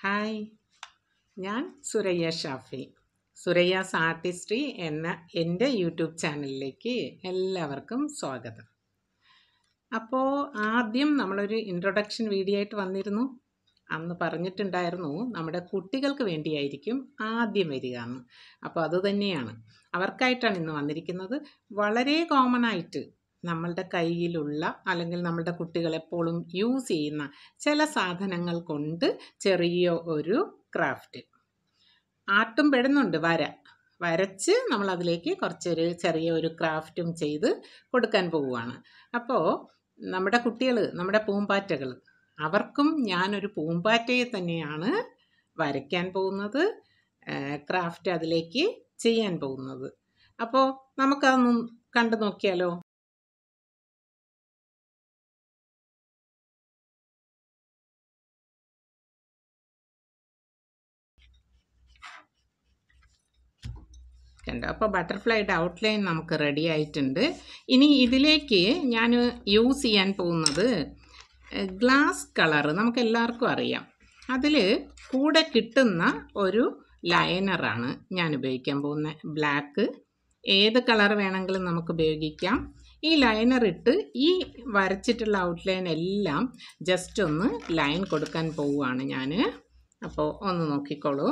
Hi ഞാൻ Surayya Shafi സുരയ്യാസ് artistry എന്ന എൻ്റെ യൂട്യൂബ് ചാനലിലേക്ക് എല്ലാവർക്കും സ്വാഗതം അപ്പോൾ ആദ്യം നമ്മളൊരു ഇൻട്രൊഡക്ഷൻ വീഡിയോ ആയിട്ട് വന്നിരുന്നു അന്ന് പറഞ്ഞിട്ടുണ്ടായിരുന്നു നമ്മുടെ കുട്ടികൾക്ക് വേണ്ടിയായിരിക്കും ആദ്യം വരിക എന്ന് അപ്പോൾ അതുതന്നെയാണ് അവർക്കായിട്ടാണ് ഇന്ന് വന്നിരിക്കുന്നത് വളരെ കോമൺ ആയിട്ട് നമ്മളുടെ കയ്യിലുള്ള അല്ലെങ്കിൽ നമ്മളുടെ കുട്ടികൾ എപ്പോഴും യൂസ് ചെയ്യുന്ന ചില സാധനങ്ങൾ കൊണ്ട് ചെറിയ ഒരു ക്രാഫ്റ്റ് ആർട്ടും പെടുന്നുണ്ട് വര വരച്ച് നമ്മൾ അതിലേക്ക് കുറച്ചൊരു ചെറിയ ഒരു ക്രാഫ്റ്റും ചെയ്ത് കൊടുക്കാൻ പോവുകയാണ് അപ്പോൾ നമ്മുടെ കുട്ടികൾ നമ്മുടെ പൂമ്പാറ്റകൾ അവർക്കും ഞാനൊരു പൂമ്പാറ്റയെ തന്നെയാണ് വരയ്ക്കാൻ പോകുന്നത് ക്രാഫ്റ്റ് അതിലേക്ക് ചെയ്യാൻ പോകുന്നത് അപ്പോൾ നമുക്കതൊന്ന് കണ്ടു നോക്കിയാലോ കണ്ടോ അപ്പോൾ ബട്ടർഫ്ലൈയുടെ ഔട്ട്ലൈൻ നമുക്ക് റെഡി ആയിട്ടുണ്ട് ഇനി ഇതിലേക്ക് ഞാൻ യൂസ് ചെയ്യാൻ പോകുന്നത് ഗ്ലാസ് കളർ നമുക്ക് എല്ലാവർക്കും അറിയാം അതിൽ കൂടെ കിട്ടുന്ന ഒരു ലൈനറാണ് ഞാൻ ഉപയോഗിക്കാൻ പോകുന്നത് ബ്ലാക്ക് ഏത് കളർ വേണമെങ്കിലും നമുക്ക് ഉപയോഗിക്കാം ഈ ലൈനർ ഇട്ട് ഈ വരച്ചിട്ടുള്ള ഔട്ട്ലൈൻ എല്ലാം ജസ്റ്റ് ഒന്ന് ലൈൻ കൊടുക്കാൻ പോവുകയാണ് ഞാൻ അപ്പോൾ ഒന്ന് നോക്കിക്കോളൂ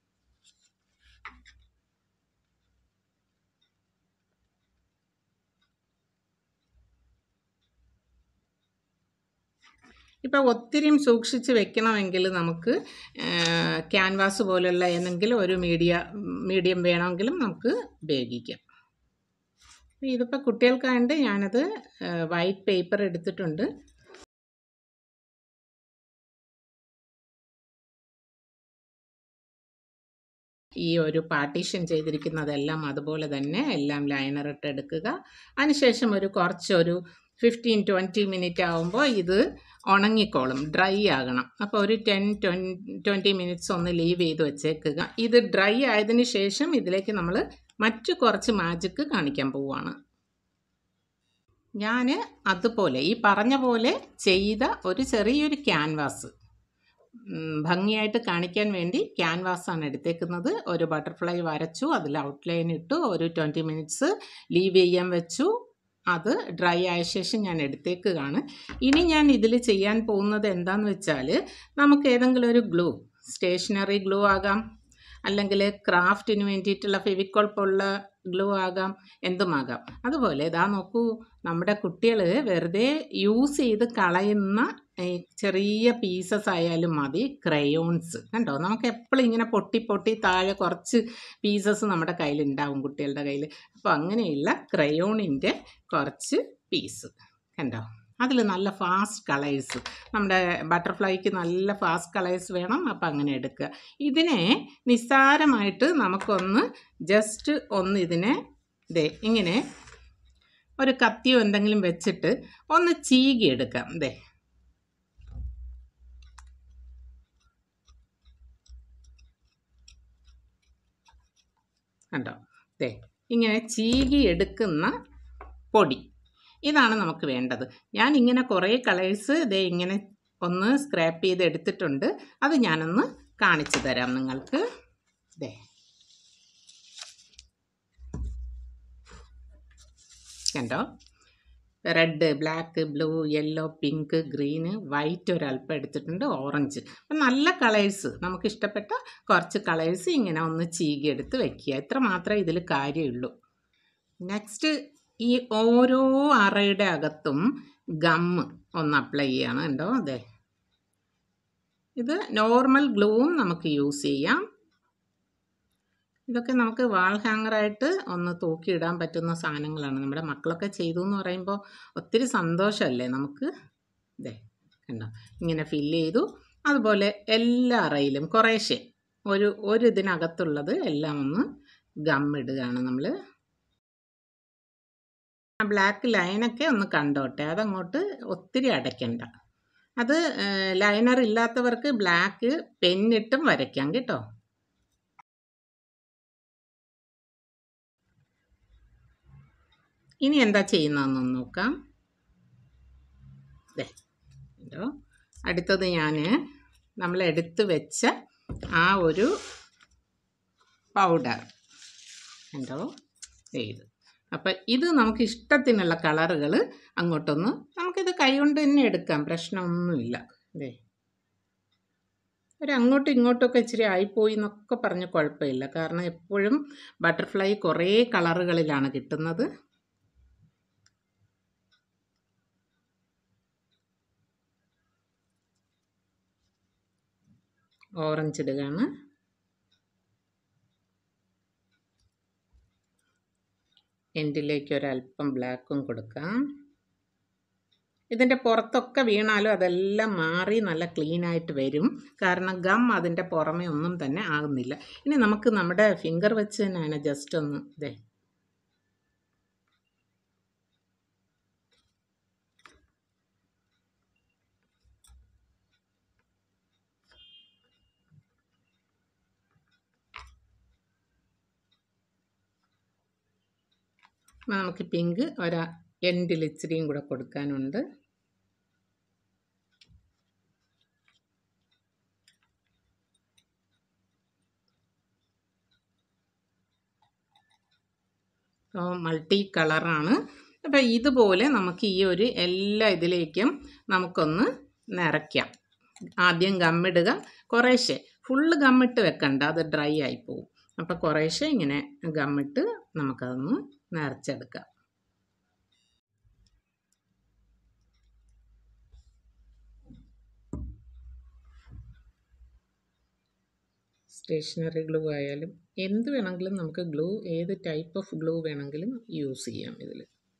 ഇപ്പോൾ ഒത്തിരിയും സൂക്ഷിച്ച് വെക്കണമെങ്കിൽ നമുക്ക് ക്യാൻവാസ് പോലുള്ള ഏതെങ്കിലും ഒരു മീഡിയ മീഡിയം വേണമെങ്കിലും നമുക്ക് ഉപയോഗിക്കാം ഇതിപ്പോൾ കുട്ടികൾക്കായിട്ട് ഞാനത് വൈറ്റ് പേപ്പർ എടുത്തിട്ടുണ്ട് ഈ ഒരു പാർട്ടീഷൻ ചെയ്തിരിക്കുന്നതെല്ലാം അതുപോലെ തന്നെ എല്ലാം ലൈനർ ഇട്ട് എടുക്കുക അതിനുശേഷം ഒരു കുറച്ചൊരു ഫിഫ്റ്റീൻ ട്വൻറ്റി മിനിറ്റ് ആകുമ്പോൾ ഇത് ഉണങ്ങിക്കോളും ഡ്രൈ ആകണം അപ്പോൾ ഒരു ടെൻ ട്വൻറ്റി മിനിറ്റ്സ് ഒന്ന് ലീവ് ചെയ്ത് വെച്ചേക്കുക ഇത് ഡ്രൈ ആയതിന് ശേഷം ഇതിലേക്ക് നമ്മൾ മറ്റു കുറച്ച് മാജിക്ക് കാണിക്കാൻ പോവുകയാണ് ഞാൻ അതുപോലെ ഈ പറഞ്ഞ പോലെ ചെയ്ത ഒരു ചെറിയൊരു ക്യാൻവാസ് ഭംഗിയായിട്ട് കാണിക്കാൻ വേണ്ടി ക്യാൻവാസാണ് എടുത്തേക്കുന്നത് ഒരു ബട്ടർഫ്ലൈ വരച്ചു അതിൽ ഔട്ട്ലൈൻ ഇട്ടു ഒരു ട്വൻറ്റി മിനിറ്റ്സ് ലീവ് ചെയ്യാൻ വെച്ചു അത് ഡ്രൈ ആയ ശേഷം ഞാൻ എടുത്തേക്കുകയാണ് ഇനി ഞാൻ ഇതിൽ ചെയ്യാൻ പോകുന്നത് എന്താണെന്ന് വെച്ചാൽ നമുക്ക് ഏതെങ്കിലും ഒരു ഗ്ലൂ സ്റ്റേഷനറി ഗ്ലൂ ആകാം അല്ലെങ്കിൽ ക്രാഫ്റ്റിന് വേണ്ടിയിട്ടുള്ള ഫെവിക്കോൾ പോലുള്ള ഗ്ലൂ ആകാം എന്തുമാകാം അതുപോലെ ഇതാ നോക്കൂ നമ്മുടെ കുട്ടികൾ വെറുതെ യൂസ് ചെയ്ത് കളയുന്ന ചെറിയ പീസസ് ആയാലും മതി ക്രയോൺസ് കണ്ടോ നമുക്ക് എപ്പോഴും ഇങ്ങനെ പൊട്ടി പൊട്ടി താഴെ കുറച്ച് പീസസ് നമ്മുടെ കയ്യിൽ ഉണ്ടാവും കുട്ടികളുടെ കയ്യിൽ അപ്പോൾ അങ്ങനെയുള്ള ക്രയോണിൻ്റെ കുറച്ച് പീസ് കണ്ടോ അതിൽ നല്ല ഫാസ്റ്റ് കളേഴ്സ് നമ്മുടെ ബട്ടർഫ്ലൈക്ക് നല്ല ഫാസ്റ്റ് കളേഴ്സ് വേണം അപ്പം അങ്ങനെ എടുക്കുക ഇതിനെ നിസ്സാരമായിട്ട് നമുക്കൊന്ന് ജസ്റ്റ് ഒന്ന് ഇതിനെ ദേ ഇങ്ങനെ ഒരു കത്തിയോ എന്തെങ്കിലും വെച്ചിട്ട് ഒന്ന് ചീകി എടുക്കാം ദേ കണ്ടോ ദേ ഇങ്ങനെ ചീകി എടുക്കുന്ന പൊടി ഇതാണ് നമുക്ക് വേണ്ടത് ഞാൻ ഇങ്ങനെ കുറേ കളേഴ്സ് ഇതേ ഇങ്ങനെ ഒന്ന് സ്ക്രാപ്പ് ചെയ്ത് എടുത്തിട്ടുണ്ട് അത് ഞാനൊന്ന് കാണിച്ചു തരാം നിങ്ങൾക്ക് ഇതേ കണ്ടോ red black blue yellow pink green white ഒരല്പം എടുത്തിട്ടുണ്ട് ഓറഞ്ച് അപ്പം നല്ല കളേഴ്സ് നമുക്ക് ഇഷ്ടപ്പെട്ട കുറച്ച് കളേഴ്സ് ഇങ്ങനെ ഒന്ന് ചീകി എടുത്ത് വെക്കുക ഇത്ര മാത്രമേ ഇതിൽ കാര്യമുള്ളൂ നെക്സ്റ്റ് ഈ ഓരോ അറയുടെ അകത്തും ഗമ്മ് ഒന്ന് അപ്ലൈ ചെയ്യണം ഉണ്ടോ അതെ ഇത് നോർമൽ ഗ്ലൂവും നമുക്ക് യൂസ് ചെയ്യാം ഇതൊക്കെ നമുക്ക് വാൾ ഹാങ്ങറായിട്ട് ഒന്ന് തൂക്കിയിടാൻ പറ്റുന്ന സാധനങ്ങളാണ് നമ്മുടെ മക്കളൊക്കെ ചെയ്തു എന്ന് പറയുമ്പോൾ ഒത്തിരി സന്തോഷമല്ലേ നമുക്ക് ഇതേ കണ്ടോ ഇങ്ങനെ ഫില്ല് ചെയ്തു അതുപോലെ എല്ലാ അറയിലും കുറേശ്ശെ ഒരു ഒരു ഇതിനകത്തുള്ളത് എല്ലാം ഒന്ന് ഗമ്മിടുകയാണ് നമ്മൾ ബ്ലാക്ക് ലൈനൊക്കെ ഒന്ന് കണ്ടോട്ടെ അതങ്ങോട്ട് ഒത്തിരി അടയ്ക്കണ്ട അത് ലൈനർ ഇല്ലാത്തവർക്ക് ബ്ലാക്ക് പെന്നിട്ടും വരയ്ക്കാം കേട്ടോ ഇനി എന്താ ചെയ്യുന്നതെന്നൊന്ന് നോക്കാം ദേ അടുത്തത് ഞാൻ നമ്മൾ എടുത്ത് വെച്ച ആ ഒരു പൗഡർ ഉണ്ടോ ഇത് അപ്പം ഇത് നമുക്ക് ഇഷ്ടത്തിനുള്ള കളറുകൾ അങ്ങോട്ടൊന്ന് നമുക്കിത് കൈകൊണ്ട് തന്നെ എടുക്കാം പ്രശ്നമൊന്നുമില്ല ഇതേ ഒരു അങ്ങോട്ടും ഇങ്ങോട്ടൊക്കെ ഇച്ചിരി ആയിപ്പോയി എന്നൊക്കെ പറഞ്ഞ് കുഴപ്പമില്ല കാരണം എപ്പോഴും ബട്ടർഫ്ലൈ കുറേ കളറുകളിലാണ് കിട്ടുന്നത് ഓറഞ്ച് ഇടുകയാണ് എൻഡിലേക്ക് ഒരല്പം ബ്ലാക്കും കൊടുക്കാം ഇതിൻ്റെ പുറത്തൊക്കെ വീണാലും അതെല്ലാം മാറി നല്ല ക്ലീൻ ആയിട്ട് വരും കാരണം ഗം അതിൻ്റെ പുറമേ ഒന്നും തന്നെ ആകുന്നില്ല ഇനി നമുക്ക് നമ്മുടെ ഫിംഗർ വെച്ച് തന്നെയാണ് ജസ്റ്റ് ഒന്ന് ഇതേ നമുക്ക് പിങ്ക് ഒരു എൻഡിൽ ഇച്ചിരിയും കൂടെ കൊടുക്കാനുണ്ട് മൾട്ടി കളറാണ് അപ്പം ഇതുപോലെ നമുക്ക് ഈ ഒരു എല്ലാ ഇതിലേക്കും നമുക്കൊന്ന് നിറയ്ക്കാം ആദ്യം ഗമ്മിടുക കുറേശ്ശെ ഫുള്ള് ഗമ്മിട്ട് വെക്കണ്ട അത് ഡ്രൈ ആയി പോവും അപ്പോൾ കുറേശ്ശെ ഇങ്ങനെ ഗമ്മിട്ട് നമുക്കതൊന്ന് നിറച്ചെടുക്കാം സ്റ്റേഷനറി ഗ്ലൂ ആയാലും എന്ത് വേണമെങ്കിലും നമുക്ക് ഗ്ലൂ ഏത് ടൈപ്പ് ഓഫ് ഗ്ലൂ വേണമെങ്കിലും യൂസ് ചെയ്യാം ഇതിൽ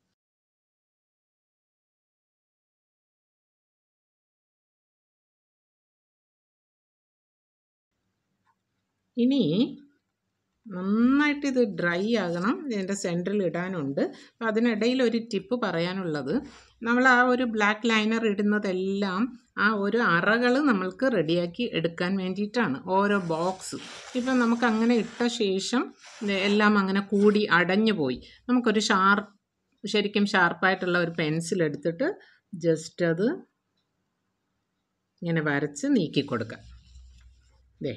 ഇനി നന്നായിട്ട് ഇത് ഡ്രൈ ആകണം ഇതിൻ്റെ സെൻറ്ററിൽ ഇടാനുണ്ട് അപ്പോൾ അതിനിടയിൽ ഒരു ടിപ്പ് പറയാനുള്ളത് നമ്മൾ ആ ഒരു ബ്ലാക്ക് ലൈനർ ഇടുന്നതെല്ലാം ആ ഒരു അറകൾ നമ്മൾക്ക് റെഡിയാക്കി എടുക്കാൻ വേണ്ടിയിട്ടാണ് ഓരോ ബോക്സ് ഇപ്പം നമുക്ക് അങ്ങനെ ഇട്ട ശേഷം എല്ലാം അങ്ങനെ കൂടി അടഞ്ഞു പോയി നമുക്കൊരു ഷാർപ്പ് ശരിക്കും ഷാർപ്പായിട്ടുള്ള ഒരു പെൻസിൽ എടുത്തിട്ട് ജസ്റ്റ് അത് ഇങ്ങനെ വരച്ച് നീക്കി കൊടുക്കാം ദേ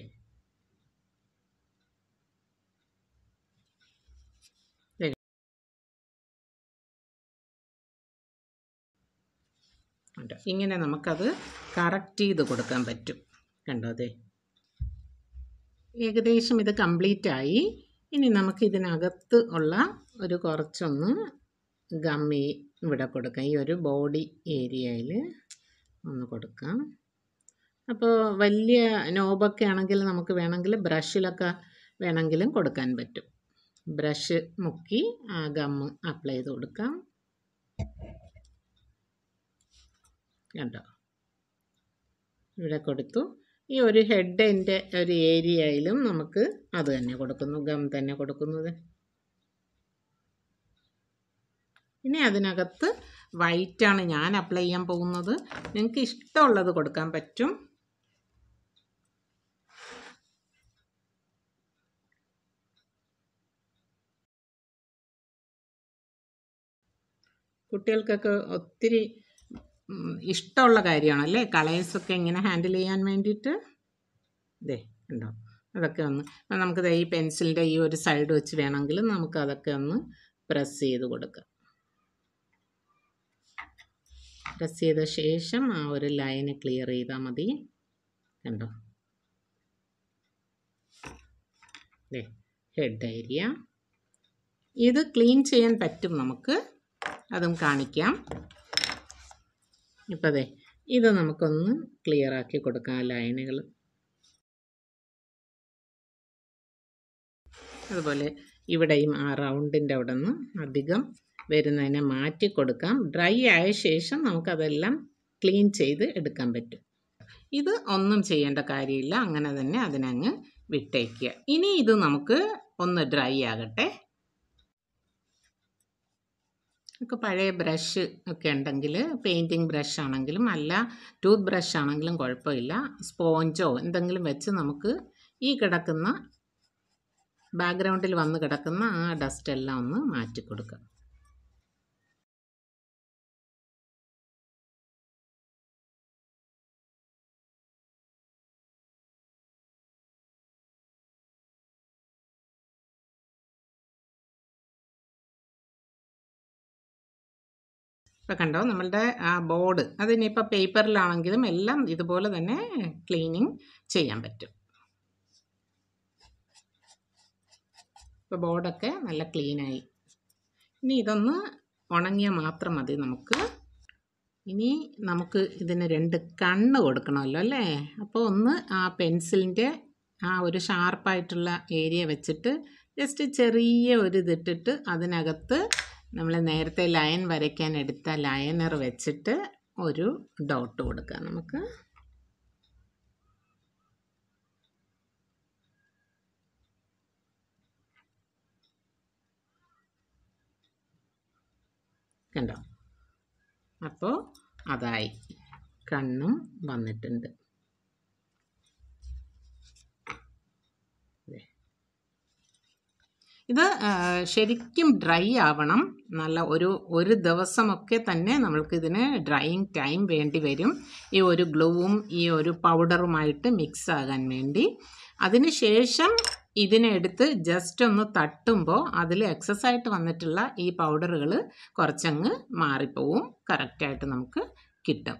ഉണ്ട് ഇങ്ങനെ നമുക്കത് കറക്റ്റ് ചെയ്ത് കൊടുക്കാൻ പറ്റും കണ്ടോ അതെ ഏകദേശം ഇത് കംപ്ലീറ്റ് ആയി ഇനി നമുക്ക് ഇതിനകത്ത് ഉള്ള ഒരു കുറച്ചൊന്ന് ഗമ്മി ഇവിടെ കൊടുക്കാം ഈ ഒരു ബോഡി ഏരിയയിൽ ഒന്ന് കൊടുക്കാം അപ്പോൾ വലിയ നോബൊക്കെ ആണെങ്കിൽ നമുക്ക് വേണമെങ്കിൽ ബ്രഷിലൊക്കെ വേണമെങ്കിലും കൊടുക്കാൻ പറ്റും ബ്രഷ് മുക്കി ആ ഗമ്മ് അപ്ലൈ ചെയ്ത് കൊടുക്കാം കണ്ടോ ഇവിടെ കൊടുത്തു ഈ ഒരു ഹെഡിൻ്റെ ഒരു ഏരിയയിലും നമുക്ക് അത് തന്നെ കൊടുക്കുന്നു ഗം തന്നെ കൊടുക്കുന്നത് ഇനി അതിനകത്ത് വൈറ്റാണ് ഞാൻ അപ്ലൈ ചെയ്യാൻ പോകുന്നത് നിങ്ങൾക്ക് ഇഷ്ടമുള്ളത് കൊടുക്കാൻ പറ്റും കുട്ടികൾക്കൊക്കെ ഒത്തിരി ഇഷ്ടമുള്ള കാര്യമാണല്ലേ കളേഴ്സൊക്കെ ഇങ്ങനെ ഹാൻഡിൽ ചെയ്യാൻ വേണ്ടിയിട്ട് ഇതേ ഉണ്ടോ അതൊക്കെ ഒന്ന് നമുക്ക് ഈ പെൻസിലിൻ്റെ ഈ ഒരു സൈഡ് വെച്ച് വേണമെങ്കിൽ നമുക്ക് അതൊക്കെ ഒന്ന് പ്രസ് ചെയ്ത് കൊടുക്കാം പ്രസ് ചെയ്ത ശേഷം ആ ഒരു ലൈന് ക്ലിയർ ചെയ്താൽ മതി കണ്ടോ ഹെഡ് ഏരിയ ഇത് ക്ലീൻ ചെയ്യാൻ പറ്റും നമുക്ക് അതും കാണിക്കാം ഇപ്പം അതെ ഇത് നമുക്കൊന്ന് ക്ലിയർ ആക്കി കൊടുക്കാം ലൈനുകൾ അതുപോലെ ഇവിടെയും ആ റൗണ്ടിൻ്റെ അവിടെ നിന്ന് അധികം വരുന്നതിനെ മാറ്റി കൊടുക്കാം ഡ്രൈ ആയ ശേഷം നമുക്കതെല്ലാം ക്ലീൻ ചെയ്ത് എടുക്കാൻ പറ്റും ഇത് ഒന്നും ചെയ്യേണ്ട കാര്യമില്ല അങ്ങനെ തന്നെ അതിനങ്ങ് വിട്ടേക്കുക ഇനി ഇത് നമുക്ക് ഒന്ന് ഡ്രൈ ആകട്ടെ ഒക്കെ പഴയ ബ്രഷ് ഒക്കെ ഉണ്ടെങ്കിൽ പെയിൻറ്റിങ് ബ്രഷ് ആണെങ്കിലും അല്ല ടൂത്ത് ബ്രഷ് ആണെങ്കിലും കുഴപ്പമില്ല സ്പോഞ്ചോ എന്തെങ്കിലും വെച്ച് നമുക്ക് ഈ കിടക്കുന്ന ബാക്ക്ഗ്രൗണ്ടിൽ വന്ന് കിടക്കുന്ന ആ ഡസ്റ്റ് എല്ലാം ഒന്ന് മാറ്റി കൊടുക്കുക ഇപ്പോൾ കണ്ടോ നമ്മളുടെ ആ ബോർഡ് അതിനിപ്പോൾ പേപ്പറിലാണെങ്കിലും എല്ലാം ഇതുപോലെ തന്നെ ക്ലീനിങ് ചെയ്യാൻ പറ്റും ഇപ്പോൾ ബോർഡൊക്കെ നല്ല ക്ലീനായി ഇനി ഇതൊന്ന് ഉണങ്ങിയാൽ മാത്രം മതി നമുക്ക് ഇനി നമുക്ക് ഇതിന് രണ്ട് കണ്ണ് കൊടുക്കണമല്ലോ അല്ലേ അപ്പോൾ ഒന്ന് ആ പെൻസിലിൻ്റെ ആ ഒരു ഷാർപ്പായിട്ടുള്ള ഏരിയ വെച്ചിട്ട് ജസ്റ്റ് ചെറിയ ഒരു ഇതിട്ടിട്ട് അതിനകത്ത് നമ്മൾ നേരത്തെ ലയൻ വരയ്ക്കാൻ എടുത്ത ലയനർ വെച്ചിട്ട് ഒരു ഡോട്ട് കൊടുക്കാം നമുക്ക് കണ്ടോ അപ്പോൾ അതായി കണ്ണും വന്നിട്ടുണ്ട് ദേ. ഇത് ആ, ശരിക്കും ഡ്രൈ ആവണം നല്ല ഒരു ഒരു ദിവസമൊക്കെ തന്നെ നമ്മൾക്കിതിന് ഡ്രൈയിങ് ടൈം വേണ്ടി വരും ഈ ഒരു ഗ്ലൂവും ഈ ഒരു പൗഡറുമായിട്ട് മിക്സ് ആകാൻ വേണ്ടി അതിനുശേഷം ഇതിനെടുത്ത് ജസ്റ്റ് ഒന്ന് തട്ടുമ്പോൾ അതിൽ എക്സസ് ആയിട്ട് വന്നിട്ടുള്ള ഈ പൗഡറുകൾ കുറച്ചങ്ങ് മാറിപ്പോവും കറക്റ്റായിട്ട് നമുക്ക് കിട്ടും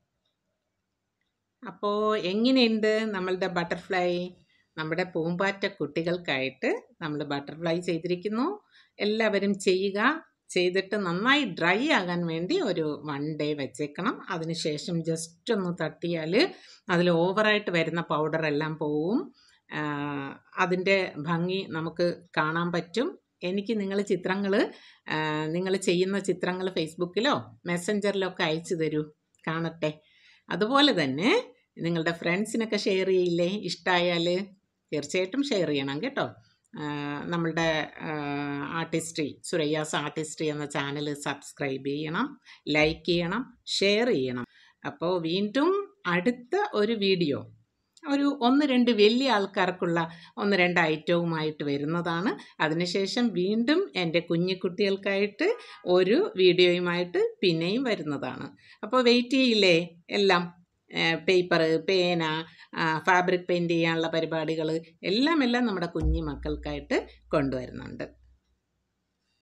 അപ്പോൾ എങ്ങനെയുണ്ട് നമ്മളുടെ ബട്ടർഫ്ലൈ നമ്മുടെ പൂമ്പാറ്റ കുട്ടികൾക്കായിട്ട് നമ്മൾ ബട്ടർഫ്ലൈ ചെയ്തിരിക്കുന്നു എല്ലാവരും ചെയ്യുക ചെയ്തിട്ട് നന്നായി ഡ്രൈ ആകാൻ വേണ്ടി ഒരു വൺ ഡേ വെച്ചേക്കണം അതിനുശേഷം ജസ്റ്റ് ഒന്ന് തട്ടിയാൽ അതിൽ ഓവറായിട്ട് വരുന്ന പൗഡർ എല്ലാം പോവും അതിൻ്റെ ഭംഗി നമുക്ക് കാണാൻ പറ്റും എനിക്ക് നിങ്ങൾ ചിത്രങ്ങൾ നിങ്ങൾ ചെയ്യുന്ന ചിത്രങ്ങൾ ഫേസ്ബുക്കിലോ മെസ്സഞ്ചറിലോ ഒക്കെ അയച്ചു തരൂ കാണട്ടെ അതുപോലെ തന്നെ നിങ്ങളുടെ ഫ്രണ്ട്സിനൊക്കെ ഷെയർ ചെയ്യില്ലേ ഇഷ്ടമായാൽ തീർച്ചയായിട്ടും ഷെയർ ചെയ്യണം കേട്ടോ ആ, നമ്മളുടെ ആർട്ടിസ്ട്രി സുരയ്യാസ് ആർട്ടിസ്ട്രി എന്ന ചാനൽ സബ്സ്ക്രൈബ് ചെയ്യണം ലൈക്ക് ചെയ്യണം ഷെയർ ചെയ്യണം അപ്പോൾ വീണ്ടും അടുത്ത ഒരു വീഡിയോ ഒരു ഒന്ന് രണ്ട് വലിയ ആൾക്കാർക്കുള്ള ഒന്ന് രണ്ട് ഐറ്റവുമായിട്ട് വരുന്നതാണ് അതിനുശേഷം വീണ്ടും എൻ്റെ കുഞ്ഞിക്കുട്ടികൾക്കായിട്ട് ഒരു വീഡിയോയുമായിട്ട് പിന്നെയും വരുന്നതാണ് അപ്പോൾ വെയിറ്റ് ചെയ്യില്ലേ എല്ലാം പേപ്പർ പേന ഫാബ്രിക് പെയിൻറ് ചെയ്യാനുള്ള പരിപാടികൾ എല്ലാം എല്ലാം നമ്മുടെ കുഞ്ഞു മക്കൾക്കായിട്ട് കൊണ്ടുവരുന്നുണ്ട്